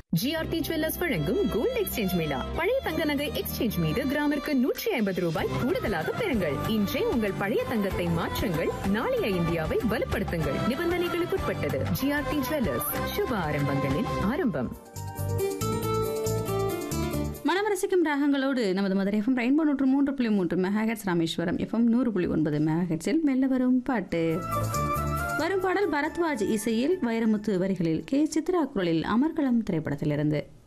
GRT jewellers வழங்கும் gold exchange mela பழைய தங்க நகை எக்ஸ்சேஞ்ச் மீது கிராமிற்கு நூற்றி ஐம்பது ரூபாய் கூடுதலாக பெறுங்கள் இன்றே உங்கள் பழைய தங்கத்தை மாற்றுங்கள் நாளைய இந்தியாவை வலுப்படுத்துங்கள் நிபந்தனைகளுக்குட்பட்டது ஜிஆர்டி ஜுவல்லர்ஸ் சுப ஆரம்பங்களின் ஆரம்பம் மனம் ரசிக்கும் ராகங்களோடு நமது மதுரை எஃப்எம் ரெயின்போ நூற்று மூன்று புள்ளி மூன்று மெகாஹெட்ஸ் ராமேஸ்வரம் எஃப்எம் நூறு புள்ளி ஒன்பது மெகாஹெட்ஸில் மெல்ல வரும் பாட்டு வரும் பாடல் பரத்வாஜ் இசையில் வைரமுத்து வரிகளில் கே சித்ரா குரலில் அமர்கலம் திரைப்படத்திலிருந்து